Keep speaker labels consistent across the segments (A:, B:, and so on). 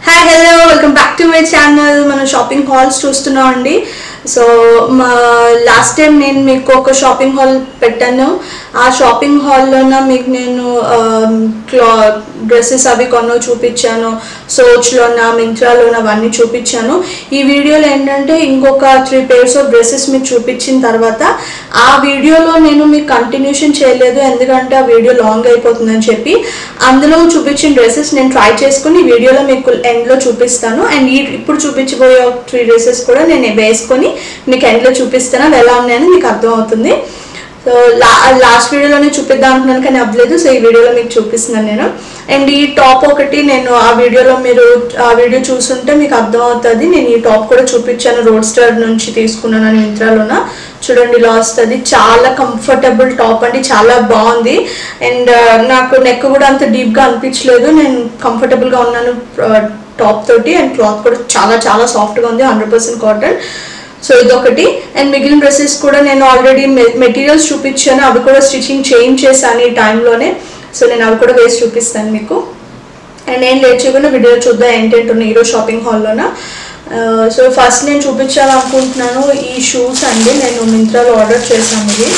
A: Hi hello welcome back to my channel మనం shopping halls చూస్తున్నాం అండి సో మా లాస్ట్ టైం నేను మీకు ఒక షాపింగ్ హాల్ పెట్టాను ఆ షాపింగ్ హాల్లోన మీకు నేను క్లా డ్రెస్సెస్ అవి కొన్నో చూపించాను సోచ్లోన మింత్రాలోన అవన్నీ చూపించాను ఈ వీడియోలో ఏంటంటే ఇంకొక త్రీ పేర్స్ ఆఫ్ డ్రెస్సెస్ మీకు చూపించిన తర్వాత ఆ వీడియోలో నేను మీకు కంటిన్యూషన్ చేయలేదు ఎందుకంటే ఆ వీడియో లాంగ్ అయిపోతుందని చెప్పి అందులో చూపించిన డ్రెస్సెస్ నేను ట్రై చేసుకుని ఈ వీడియోలో మీకు ఎండ్లో చూపిస్తాను అండ్ ఈ ఇప్పుడు చూపించబోయే త్రీ డ్రెస్సెస్ కూడా నేను వేసుకొని మీకు ఎండ్లో చూపిస్తాను అవి ఎలా ఉన్నాయని మీకు అర్థమవుతుంది సో లా లాస్ట్ వీడియోలోనే చూపిద్దాం అనుకున్నాను కానీ అవ్వలేదు సో ఈ వీడియోలో మీకు చూపిస్తున్నాను నేను అండ్ ఈ టాప్ ఒకటి నేను ఆ వీడియోలో మీరు ఆ వీడియో చూసుంటే మీకు అర్థమవుతుంది నేను ఈ టాప్ కూడా చూపించాను రోడ్ స్టార్ నుంచి తీసుకున్నాను అని మింత్రాలోన చూడండి ఇలా వస్తుంది చాలా కంఫర్టబుల్ టాప్ అండి చాలా బాగుంది అండ్ నాకు నెక్ కూడా అంత డీప్గా అనిపించలేదు నేను కంఫర్టబుల్గా ఉన్నాను టాప్ తోటి అండ్ క్లాత్ కూడా చాలా చాలా సాఫ్ట్గా ఉంది హండ్రెడ్ పర్సెంట్ కాటన్ సో ఇదొకటి అండ్ మిగిలిన డ్రెస్సెస్ కూడా నేను ఆల్రెడీ మెటీరియల్స్ చూపించాను అవి కూడా స్టిచ్చింగ్ చేంజ్ చేశాను ఈ టైంలోనే సో నేను అవి కూడా వేసి చూపిస్తాను మీకు అండ్ నేను లేట్ చేయకుండా వీడియో చూద్దాం ఏంటంటే ఉన్నాయి ఈరోజు షాపింగ్ హాల్లోన సో ఫస్ట్ నేను చూపించాలనుకుంటున్నాను ఈ షూస్ అండి నేను మింత్రాలో ఆర్డర్ చేశాను ఇది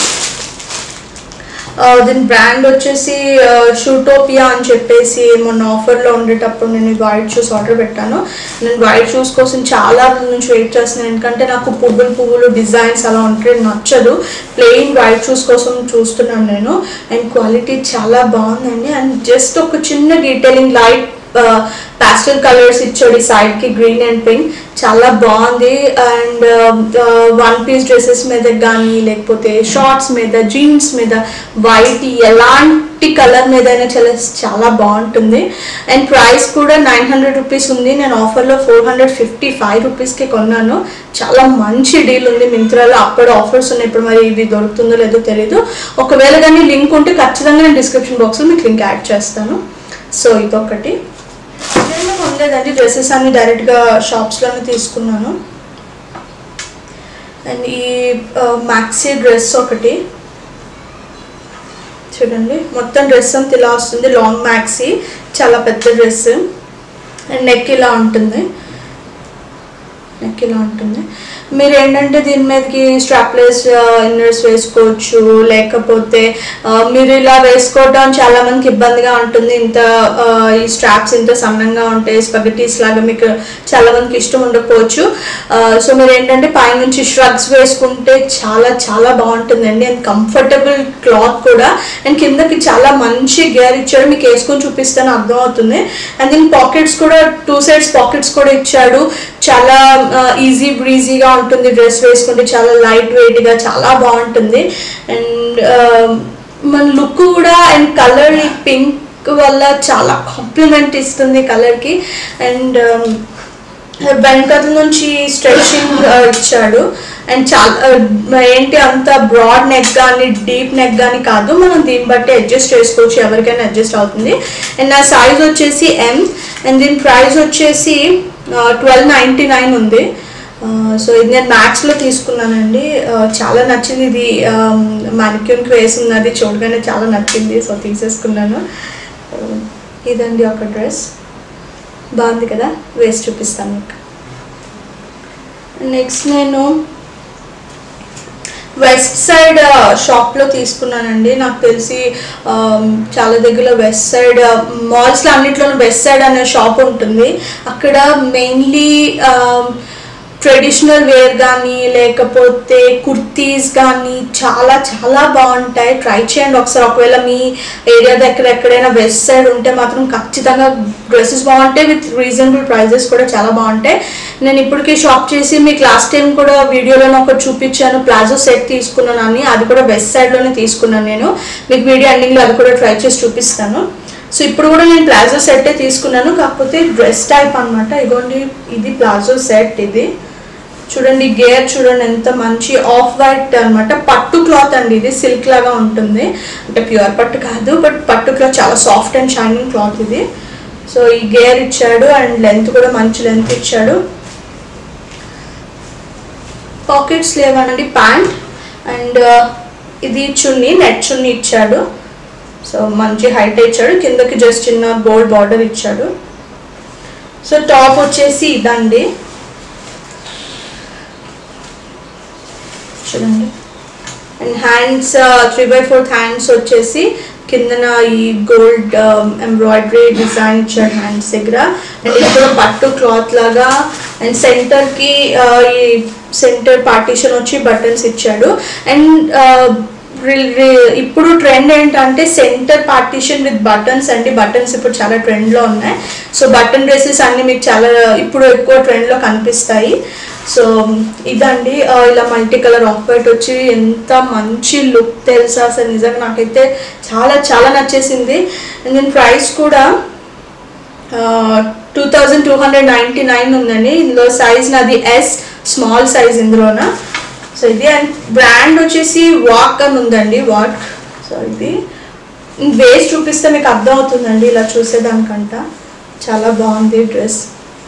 A: దీని బ్రాండ్ వచ్చేసి షూటోపియా అని చెప్పేసి మొన్న ఆఫర్లో ఉండేటప్పుడు నేను వైట్ షూస్ ఆర్డర్ పెట్టాను నేను వైట్ షూస్ కోసం చాలా రోజుల నుంచి వెయిట్ చేస్తున్నాను ఎందుకంటే నాకు పువ్వులు పువ్వులు డిజైన్స్ అలా ఉంటే నచ్చదు ప్లెయిన్ వైట్ షూస్ కోసం చూస్తున్నాను నేను అండ్ క్వాలిటీ చాలా బాగుందండి అండ్ జస్ట్ ఒక చిన్న డీటెయిలింగ్ లైట్ పాస్టల్ కలర్స్ ఇచ్చాడు ఈ సైడ్కి గ్రీన్ అండ్ పింక్ చాలా బాగుంది అండ్ వన్ పీస్ డ్రెస్సెస్ మీద కానీ లేకపోతే షార్ట్స్ మీద జీన్స్ మీద వైట్ ఎలాంటి కలర్ మీద అయినా చాలా చాలా బాగుంటుంది అండ్ ప్రైస్ కూడా నైన్ హండ్రెడ్ రూపీస్ ఉంది నేను ఆఫర్లో ఫోర్ హండ్రెడ్ ఫిఫ్టీ ఫైవ్ రూపీస్కి కొన్నాను చాలా మంచి డీల్ ఉంది మింత్రాలో అప్పుడు ఆఫర్స్ ఉన్నాయి ఇప్పుడు మరి ఇది దొరుకుతుందో లేదో తెలియదు ఒకవేళ కానీ లింక్ ఉంటే ఖచ్చితంగా నేను డిస్క్రిప్షన్ బాక్స్లో మీకు లింక్ యాడ్ చేస్తాను సో ఇదొకటి నేను కొనలేదండి డ్రెస్సెస్ అన్ని డైరెక్ట్గా షాప్స్లోనే తీసుకున్నాను అండ్ ఈ మ్యాక్సీ డ్రెస్ ఒకటి చూడండి మొత్తం డ్రెస్ అంతా ఇలా వస్తుంది లాంగ్ మ్యాక్సీ చాలా పెద్ద డ్రెస్ అండ్ నెక్ ఇలా ఉంటుంది నెక్ ఇలా ఉంటుంది మీరు ఏంటంటే దీని మీదకి స్ట్రాప్లెస్ ఇన్నర్స్ వేసుకోవచ్చు లేకపోతే మీరు ఇలా వేసుకోవడం చాలా మందికి ఇబ్బందిగా ఉంటుంది ఇంత ఈ స్ట్రాప్స్ ఇంత సన్నంగా ఉంటాయి స్పగటీస్ లాగా మీకు చాలా మందికి ఇష్టం ఉండకపోవచ్చు సో మీరు ఏంటంటే పైనుంచి ష్రగ్స్ వేసుకుంటే చాలా చాలా బాగుంటుందండి అండ్ కంఫర్టబుల్ క్లాత్ కూడా అండ్ కిందకి చాలా మంచి గేర్ ఇచ్చాడు మీకు వేసుకొని చూపిస్తాను అర్థమవుతుంది అండ్ దీని పాకెట్స్ కూడా టూ సైడ్స్ పాకెట్స్ కూడా ఇచ్చాడు చాలా ఈజీ బ్రీజీగా ఉంటుంది డ్రెస్ వేసుకుంటే చాలా లైట్ వెయిట్గా చాలా బాగుంటుంది అండ్ మన లుక్ కూడా అండ్ కలర్ ఈ పింక్ వల్ల చాలా కాంప్లిమెంట్ ఇస్తుంది కలర్కి అండ్ వెనకల నుంచి స్ట్రెచింగ్ ఇచ్చాడు అండ్ చాలా ఏంటి అంత బ్రాడ్ నెక్ కానీ డీప్ నెక్ కానీ కాదు మనం దీన్ని బట్టి అడ్జస్ట్ చేసుకోవచ్చు ఎవరికైనా అడ్జస్ట్ అవుతుంది అండ్ నా సైజ్ వచ్చేసి ఎం అండ్ దీని ప్రైస్ వచ్చేసి ట్వెల్వ్ నైంటీ నైన్ ఉంది సో ఇది నేను మ్యాక్స్లో తీసుకున్నానండి చాలా నచ్చింది ఇది మానిక్యూన్కి వేసున్నది చూడగానే చాలా నచ్చింది సో తీసేసుకున్నాను ఇదండి ఒక డ్రెస్ బాగుంది కదా వేసి చూపిస్తాను మీకు నెక్స్ట్ నేను వెస్ట్ సైడ్ షాప్లో తీసుకున్నానండి నాకు తెలిసి చాలా దగ్గర వెస్ట్ సైడ్ మాల్స్లో అన్నింటిలోనూ వెస్ట్ సైడ్ అనే షాప్ ఉంటుంది అక్కడ మెయిన్లీ ట్రెడిషనల్ వేర్ కానీ లేకపోతే కుర్తీస్ కానీ చాలా చాలా బాగుంటాయి ట్రై చేయండి ఒకసారి ఒకవేళ మీ ఏరియా దగ్గర ఎక్కడైనా వెస్ట్ సైడ్ ఉంటే మాత్రం ఖచ్చితంగా డ్రెస్సెస్ బాగుంటాయి విత్ రీజనబుల్ ప్రైజెస్ కూడా చాలా బాగుంటాయి నేను ఇప్పటికీ షాప్ చేసి మీకు లాస్ట్ టైం కూడా వీడియోలో ఒకటి చూపించాను ప్లాజో సెట్ తీసుకున్నాను అని అది కూడా వెస్ట్ సైడ్లోనే తీసుకున్నాను నేను మీకు వీడియో ఎండింగ్లో అది కూడా ట్రై చేసి చూపిస్తాను సో ఇప్పుడు కూడా నేను ప్లాజో సెట్టే తీసుకున్నాను కాకపోతే డ్రెస్ టైప్ అనమాట ఇగోండి ఇది ప్లాజో సెట్ ఇది చూడండి గేర్ చూడండి ఎంత మంచి ఆఫ్ వైట్ అనమాట పట్టు క్లాత్ అండి ఇది సిల్క్ లాగా ఉంటుంది అంటే ప్యూర్ పట్టు కాదు బట్ పట్టు క్లాత్ చాలా సాఫ్ట్ అండ్ షైనింగ్ క్లాత్ ఇది సో ఈ గేర్ ఇచ్చాడు అండ్ లెంత్ కూడా మంచి లెంత్ ఇచ్చాడు పాకెట్స్ లేవనండి ప్యాంట్ అండ్ ఇది చున్నీ నెట్ చున్నీ ఇచ్చాడు సో మంచి హైట్ ఇచ్చాడు కిందకి జస్ట్ చిన్న గోల్డ్ బార్డర్ ఇచ్చాడు సో టాప్ వచ్చేసి ఇదండి చూడండి and hands three by fourth hands వచ్చేసి కిందన ఈ గోల్డ్ ఎంబ్రాయిడరీ డిజైన్ ఇచ్చాడు హ్యాండ్స్ దగ్గర అండ్ ఇక్కడ పట్టు క్లాత్ లాగా అండ్ సెంటర్కి ఈ సెంటర్ పార్టీషన్ వచ్చి బటన్స్ ఇచ్చాడు అండ్ ఇప్పుడు ట్రెండ్ ఏంటంటే సెంటర్ పార్టీషన్ విత్ బటన్స్ అండి బటన్స్ ఇప్పుడు చాలా ట్రెండ్లో ఉన్నాయి సో బటన్ డ్రెస్సెస్ అన్ని మీకు చాలా ఇప్పుడు ఎక్కువ ట్రెండ్లో కనిపిస్తాయి సో ఇదండి ఆ, ఇలా మల్టీ కలర్ ఆఫ్ వైట్ వచ్చి ఎంత మంచి లుక్ తెలుసా అసలు నిజంగా నాకైతే చాలా చాలా నచ్చేసింది అండ్ దీని ప్రైస్ కూడా two thousand two hundred ninety nine ఉందండి ఇందులో సైజ్ నాది ఎస్ స్మాల్ సైజ్ ఇందులోన సో ఇది అండ్ బ్రాండ్ వచ్చేసి వాక్ అని ఉందండి వాక్ సో ఇది వేస్ట్ చూపిస్తే మీకు అర్థం అవుతుందండి ఇలా చూసేదానికంట చాలా బాగుంది డ్రెస్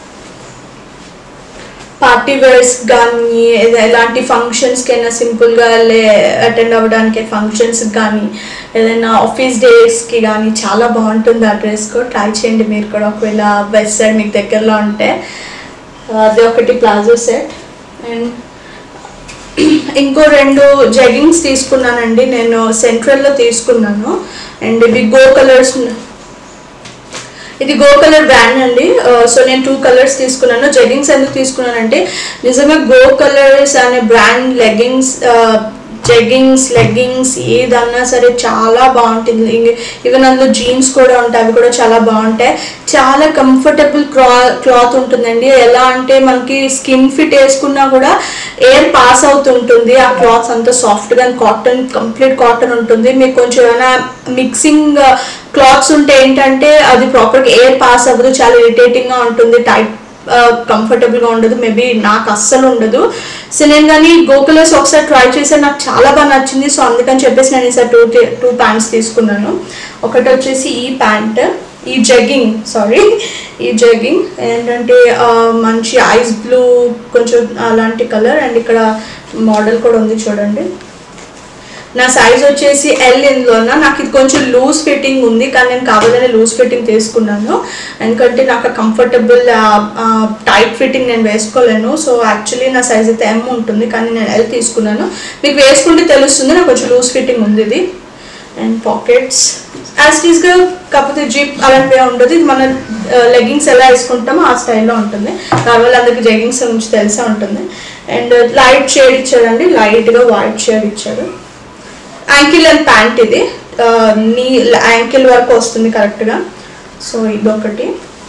A: పార్టీ వేర్స్ కానీ ఏద- ఎలాంటి ఫంక్షన్స్కి అయినా సింపుల్గా లే అటెండ్ అవ్వడానికి ఫంక్షన్స్ కానీ ఏదైనా ఆఫీస్ డేస్కి కానీ చాలా బాగుంటుంది ఆ డ్రెస్ కూడా ట్రై చేయండి మీరు కూడా ఒకవేళ వెస్ట్ సైడ్ మీకు దగ్గరలో ఉంటే అది ఒకటి ప్లాజో సెట్ అండ్ ఇంకో రెండు జెగింగ్స్ తీసుకున్నానండి నేను సెంట్రల్లో తీసుకున్నాను అండ్ ఇవి గో కలర్స్ ఇది గో కలర్ బ్రాండ్ అండి సో నేను టూ కలర్స్ తీసుకున్నాను జెగ్గింగ్స్ ఎందుకు తీసుకున్నానంటే నిజంగా గో కలర్స్ అనే బ్రాండ్ లెగ్గింగ్స్ జెగ్గింగ్స్ లెగ్గింగ్స్ ఏదన్నా సరే చాలా బాగుంటుంది ఈవెన్ అందులో జీన్స్ కూడా ఉంటాయి అవి కూడా చాలా బాగుంటాయి చాలా కంఫర్టబుల్ క్లా క్లాత్ ఉంటుందండి ఎలా అంటే మనకి స్కిన్ ఫిట్ వేసుకున్నా కూడా ఎయిర్ పాస్ అవుతుంటుంది ఆ క్లాత్స్ అంతా సాఫ్ట్గా కాటన్ కంప్లీట్ కాటన్ ఉంటుంది మీకు కొంచెం ఏమైనా మిక్సింగ్ క్లాత్స్ ఉంటే ఏంటంటే అది ప్రాపర్గా ఎయిర్ పాస్ అవ్వదు చాలా ఇరిటేటింగ్గా ఉంటుంది టైట్ కంఫర్టబుల్గా ఉండదు మేబీ నాకు అస్సలు ఉండదు సో నేను కానీ గోకులస్ ఒకసారి ట్రై చేసి నాకు చాలా బాగా నచ్చింది సో అందుకని చెప్పేసి నేను ఈసారి టూ టూ ప్యాంట్స్ తీసుకున్నాను ఒకటి వచ్చేసి ఈ ప్యాంట్ ఈ జగ్గింగ్ సారీ ఈ జగ్గింగ్ ఏంటంటే ఆ, మంచి ఐస్ బ్లూ కొంచెం అలాంటి కలర్ అండ్ ఇక్కడ మోడల్ కూడా ఉంది చూడండి నా సైజ్ వచ్చేసి ఎల్ ఇందులోన నాకు ఇది కొంచెం లూజ్ ఫిట్టింగ్ ఉంది కానీ నేను కావాలనే లూజ్ ఫిట్టింగ్ తీసుకున్నాను ఎందుకంటే నాకు కంఫర్టబుల్ టైట్ ఫిట్టింగ్ నేను వేసుకోలేను సో యాక్చువల్లీ నా సైజ్ అయితే ఎం ఉంటుంది కానీ నేను ఎల్ తీసుకున్నాను మీకు వేసుకుంటే తెలుస్తుంది నాకు కొంచెం లూజ్ ఫిట్టింగ్ ఉంది ఇది అండ్ పాకెట్స్ యాజ్ టీస్గా కాకపోతే జీప్ అలాంటివి ఉండదు ఇది మన లెగ్గింగ్స్ ఎలా వేసుకుంటామో ఆ స్టైల్లో ఉంటుంది నార్మల్ అందరికి జెగ్గింగ్స్ గురించి తెలిసే ఉంటుంది అండ్ లైట్ షేడ్ ఇచ్చాడండి లైట్గా వైట్ షేడ్ ఇచ్చాడు యాంకిల్ అండ్ ప్యాంట్ ఇది ఆ, నీ యాంకిల్ వరకు వస్తుంది కరెక్ట్గా సో ఇదొకటి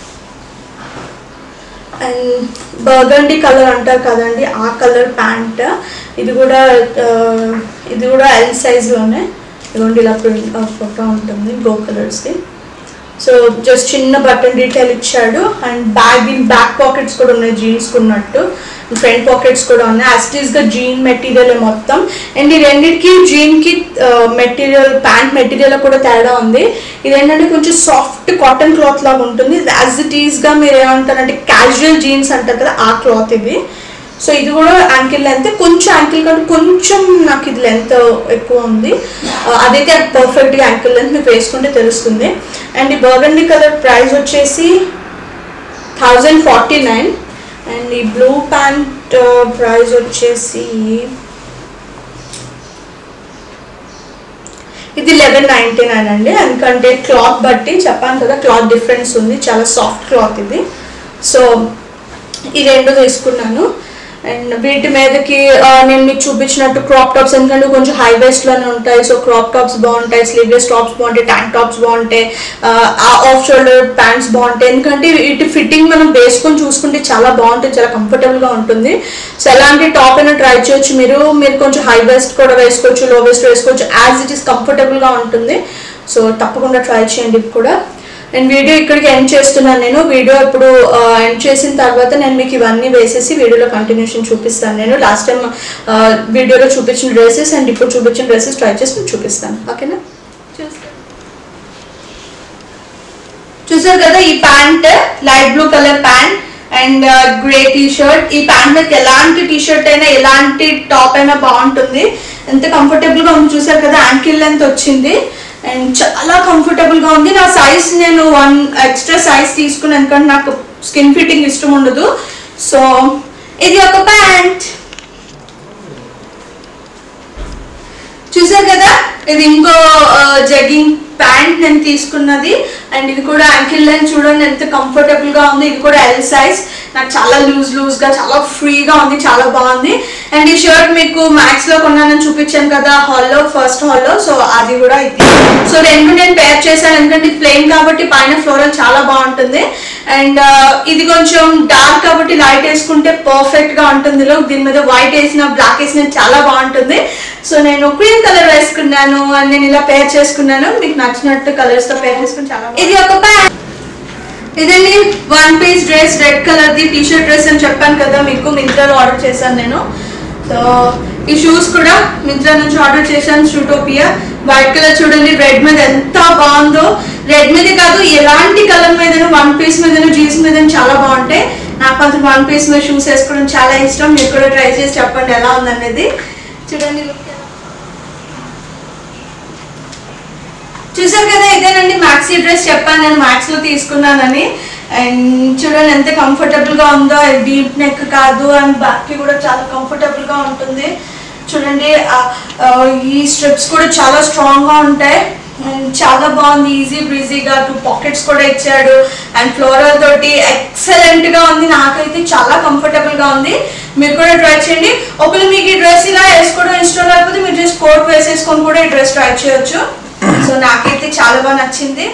A: అండ్ బర్గండి కలర్ అంటారు కదండి ఆ కలర్ ప్యాంట్ ఇది కూడా ఆ, ఇది కూడా ఎల్ సైజ్లోనే ఇదిగోండి ఇలా ప్రింట్ ఫోటో ఉంటుంది గో కలర్స్ది సో జస్ట్ చిన్న బటన్ డీటెయిల్ ఇచ్చాడు అండ్ బ్యాగ్ బ్యాక్ పాకెట్స్ కూడా ఉన్నాయి జీన్స్ ఉన్నట్టు ఫ్రంట్ పాకెట్స్ కూడా ఉన్నాయి యాస్టీస్గా జీన్ మెటీరియల్ మొత్తం అండ్ ఈ రెండింటికి జీన్కి మెటీరియల్ ప్యాంట్ మెటీరియల్ కూడా తేడా ఉంది ఇదేంటంటే కొంచెం సాఫ్ట్ కాటన్ క్లాత్ లాగా ఉంటుంది యాజ్ ఇట్ ఈస్గా మీరు ఏమంటారంటే క్యాజువల్ జీన్స్ అంటారు కదా ఆ క్లాత్ ఇది సో ఇది కూడా యాంకిల్ లెంత్ కొంచెం యాంకిల్ కంటే కొంచెం నాకు ఇది లెంత్ ఎక్కువ ఉంది ఆ, అదైతే అది పర్ఫెక్ట్గా యాంకిల్ లెంత్ మీకు వేసుకుంటే తెలుస్తుంది అండ్ ఈ బర్గండి కలర్ ప్రైస్ వచ్చేసి థౌజండ్ ఫార్టీ నైన్ అండ్ ఈ బ్లూ ప్యాంట్ ప్రైస్ వచ్చేసి ఇది లెవెన్ నైంటీ నైన్ అండి ఎందుకంటే క్లాత్ బట్టి చెప్పాను కదా క్లాత్ డిఫరెన్స్ ఉంది చాలా సాఫ్ట్ క్లాత్ ఇది సో ఈ రెండు తీసుకున్నాను అండ్ వీటి మీదకి ఆ, నేను మీకు చూపించినట్టు క్రాప్ టాప్స్ ఎందుకంటే కొంచెం హై వేస్ట్లోనే ఉంటాయి సో క్రాప్ టాప్స్ బాగుంటాయి స్లీవ్లెస్ టాప్స్ బాగుంటాయి ట్యాంక్ టాప్స్ బాగుంటాయి ఆఫ్ షోల్డర్ ప్యాంట్స్ బాగుంటాయి ఎందుకంటే వీటి ఫిట్టింగ్ మనం వేసుకొని చూసుకుంటే చాలా బాగుంటుంది చాలా కంఫర్టబుల్గా ఉంటుంది సో ఎలాంటి టాప్ అయినా ట్రై చేయొచ్చు మీరు మీరు కొంచెం హై వెస్ట్ కూడా వేసుకోవచ్చు లో వెస్ట్ వేసుకోవచ్చు యాజ్ ఇట్ ఈస్ కంఫర్టబుల్గా ఉంటుంది సో తప్పకుండా ట్రై చేయండి ఇది కూడా అండ్ వీడియో ఇక్కడికి ఎండ్ చేస్తున్నాను నేను వీడియో ఇప్పుడు ఎండ్ చేసిన తర్వాత నేను మీకు ఇవన్నీ వేసేసి వీడియోలో కంటిన్యూషన్ చూపిస్తాను నేను లాస్ట్ టైం వీడియోలో చూపించిన డ్రెస్సెస్ అండ్ ఇప్పుడు చూపించిన డ్రెస్సెస్ ట్రై చేసి మీకు చూపిస్తాను ఓకేనా చూసారు కదా ఈ pant light blue colour pant and grey T shirt ఈ ప్యాంట్ మీద ఎలాంటి టీ షర్ట్ అయినా ఎలాంటి టాప్ అయినా బాగుంటుంది ఎంత కంఫర్టబుల్ గా ఉంది చూసారు కదా యాంకిల్ లెంత్ వచ్చింది అండ్ చాలా కంఫర్టబుల్ గా ఉంది నా సైజ్ నేను వన్ ఎక్స్ట్రా సైజ్ తీసుకున్నాను ఎందుకంటే నాకు స్కిన్ ఫిట్టింగ్ ఇష్టం ఉండదు సో ఇది ఒక ప్యాంట్ చూసారు కదా ఇది ఇంకో జగ్గింగ్ ప్యాంట్ నేను తీసుకున్నది అండ్ ఇది కూడా యాంకిల్ లైన్ చూడండి ఎంత కంఫర్టబుల్ గా ఉంది ఇది కూడా ఎల్ సైజ్ నాకు చాలా లూజ్ లూజ్ గా చాలా ఫ్రీగా ఉంది చాలా బాగుంది అండ్ ఈ షర్ట్ మీకు మ్యాక్స్ లో కొన్నానని చూపించాను కదా హాల్లో ఫస్ట్ హాల్లో సో అది కూడా ఇది సో రెండు నేను పేర్ చేశాను ఎందుకంటే ఇది ప్లెయిన్ కాబట్టి పైన ఫ్లోరల్ చాలా బాగుంటుంది అండ్ ఇది కొంచెం డార్క్ కాబట్టి లైట్ వేసుకుంటే పర్ఫెక్ట్ గా ఉంటుంది లుక్ దీని మీద వైట్ వేసిన బ్లాక్ వేసిన చాలా బాగుంటుంది సో నేను క్రీమ్ కలర్ వేసుకున్నాను అండ్ నేను ఇలా పేర్ చేసుకున్నాను మీకు నచ్చినట్టు కలర్స్ తో పేర్ చేసుకుని చాలా బాగుంది. ఇది ఒక ప్యాంట్ ఇదండి one piece dress red colour the T shirt dress అని చెప్పాను కదా మీకు మింత్రాలో ఆర్డర్ చేశాను నేను సో ఈ షూస్ కూడా మింత్రా నుంచి ఆర్డర్ చేశాను షూటోపియా వైట్ కలర్ చూడండి రెడ్ మీద ఎంత బాగుందో రెడ్ మీద కాదు ఎలాంటి కలర్ మీద వన్ పీస్ మీద జీన్స్ మీద చాలా బాగుంటాయి నాకు మాత్రం వన్ పీస్ మీద షూస్ వేసుకోవడం చాలా ఇష్టం మీరు కూడా ట్రై చేసి చెప్పండి ఎలా ఉందనేది చూడండి look ఎలా చూసారు కదా ఇదేనండి మ్యాక్సీ డ్రెస్ చెప్పాను నేను మ్యాక్స్ లో తీసుకున్నానని అండ్ చూడండి ఎంత కంఫర్టబుల్ గా ఉందో డీప్ నెక్ కాదు అండ్ బ్యాక్ కి కూడా చాలా కంఫర్టబుల్ గా ఉంటుంది చూడండి ఆ, ఆ, ఈ స్ట్రిప్స్ కూడా చాలా స్ట్రాంగ్ గా ఉంటాయి అండ్ చాలా బాగుంది ఈజీ బ్రీజీగా టూ పాకెట్స్ కూడా ఇచ్చాడు అండ్ ఫ్లోరల్ తోటి ఎక్సలెంట్ గా ఉంది నాకైతే చాలా కంఫర్టబుల్ గా ఉంది మీరు కూడా ట్రై చేయండి ఒకవేళ మీకు ఈ డ్రెస్ ఇలా వేసుకోవడం ఇష్టం లేకపోతే మీరు జస్ట్ కోట్ వేసేసుకొని కూడా ఈ డ్రెస్ ట్రై చేయొచ్చు సో నాకైతే చాలా బాగా నచ్చింది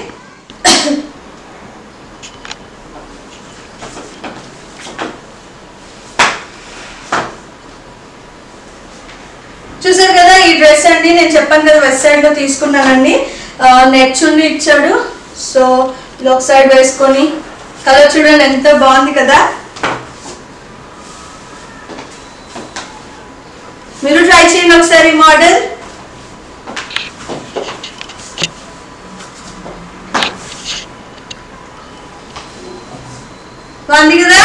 A: చూసారు కదా ఈ డ్రెస్ అండి నేను చెప్పాను కదా వెస్ట్ సైడ్ లో తీసుకున్నానండి నెట్ చున్నీ ఇచ్చాడు సో ఇలా ఒక సైడ్ వేసుకొని కలర్ చూడండి ఎంత బాగుంది కదా మీరు ట్రై చేయండి ఒకసారి మోడల్ బాగుంది కదా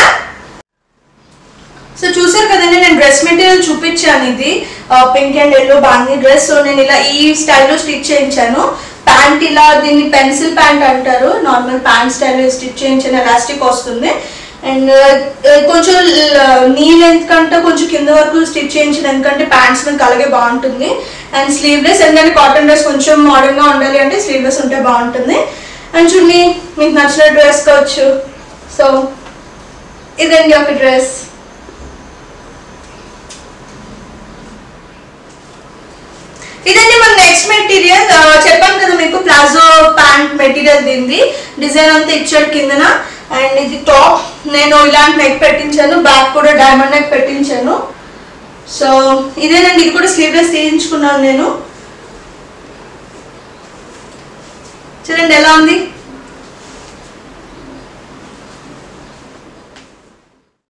A: సో చూసారు కదండి నేను డ్రెస్ మెటీరియల్ చూపించాను ఇది పింక్ అండ్ ఎల్లో బాగుంది డ్రెస్ సో నేను ఇలా ఈ స్టైల్లో స్టిచ్ చేయించాను ప్యాంట్ ఇలా దీన్ని పెన్సిల్ ప్యాంట్ అంటారు నార్మల్ ప్యాంట్ స్టైల్ స్టిచ్ చేయించిన ఎలాస్టిక్ వస్తుంది అండ్ కొంచెం నీ లెంత్ కంటే కొంచెం కింద వరకు స్టిచ్ చేయించిన ఎందుకంటే ప్యాంట్స్ మీద అలాగే బాగుంటుంది అండ్ స్లీవ్లెస్ ఎందుకంటే కాటన్ డ్రెస్ కొంచెం మోడర్న్ గా ఉండాలి అంటే స్లీవ్లెస్ ఉంటే బాగుంటుంది అండ్ చూడండి మీకు నచ్చినట్టు వేసుకోవచ్చు సో ఇదండి ఒక డ్రెస్ ఇదండి మన నెక్స్ట్ మెటీరియల్ చెప్పాను కదా మీకు ప్లాజో ప్యాంట్ మెటీరియల్ దీనిది డిజైన్ అంతా ఇచ్చాడు కిందన అండ్ ఇది టాప్ నేను ఇలాంటి నెక్ పెట్టించాను బ్యాక్ కూడా డైమండ్ నెక్ పెట్టించాను సో ఇదేనండి ఇది కూడా స్లీవ్లెస్ తీయించుకున్నాను నేను చూడండి ఎలా ఉంది